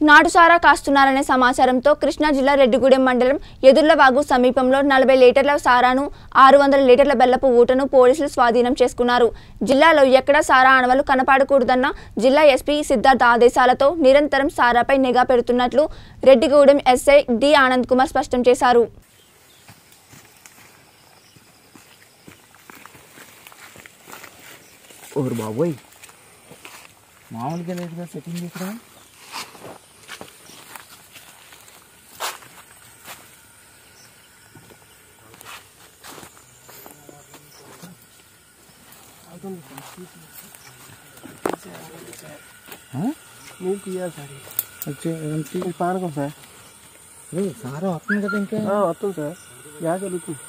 నాటుసారా కాస్తున్నారనే సమాచారంతో కృష్ణా జిల్లా రెడ్డిగూడెం మండలం ఎదుర్లవాగు సమీపంలో నలభై లీటర్ల సారాను ఆరు వందల లీటర్ల బెల్లపు ఊటను పోలీసులు స్వాధీనం చేసుకున్నారు జిల్లాలో ఎక్కడా సారా ఆనవలు కనపడకూడదన్న జిల్లా ఎస్పీ సిద్ధార్థ ఆదేశాలతో నిరంతరం సారాపై నిఘా పెడుతున్నట్లు రెడ్డిగూడెం ఎస్ఐ డి ఆనంద్ కుమార్ స్పష్టం చేశారు ఓరు బాబోయ్ మామూలుగా లేదుగా సెట్టింగ్ చేసిరా నీళ్ళు తీయాలి సార్ వచ్చే ఏంటి? ఇది పానకం సార్ ఏ, సారా వస్తుంది కదా ఇంకా ఆ, వస్తుంది సార్ గ్యాస్ వెలుగుతుంది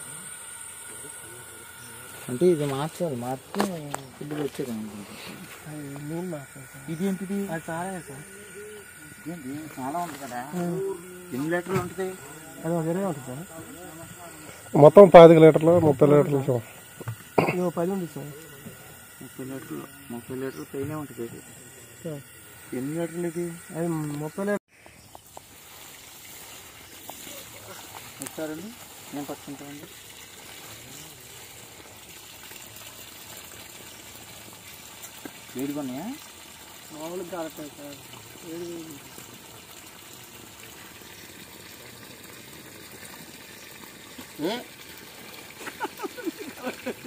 అంటే ఇది మార్చాలి మార్చి ఫుడ్ వచ్చేది అనుకుంటా అది నీళ్ళు మాత్రం సార్ ఇది ఏంటిది అది సారే సార్ ఏంటి చాలా ఉంది కదా ఎన్ని లీటర్లు ఉంటుంది అది ఒక ఇరవై ఉంటుంది సార్ మొత్తం పాతిక లీటర్లు ముప్పై లీటర్లు ఇచ్చాం ఇది ఒక పది ఉంది సార్ ముప్పై లీటర్లు ముప్పై లీటర్లు పైనే ఉంటుంది ఇది సార్ ఎన్ని లీటర్లు ఇది అది ముప్పై లీటర్ ఇస్తారండి నేను పట్టుకుంటానండి వేడిగా ఉన్నాయా మామూలుగా కాలుతాయి సార్ ఏడు వేలు. ఏ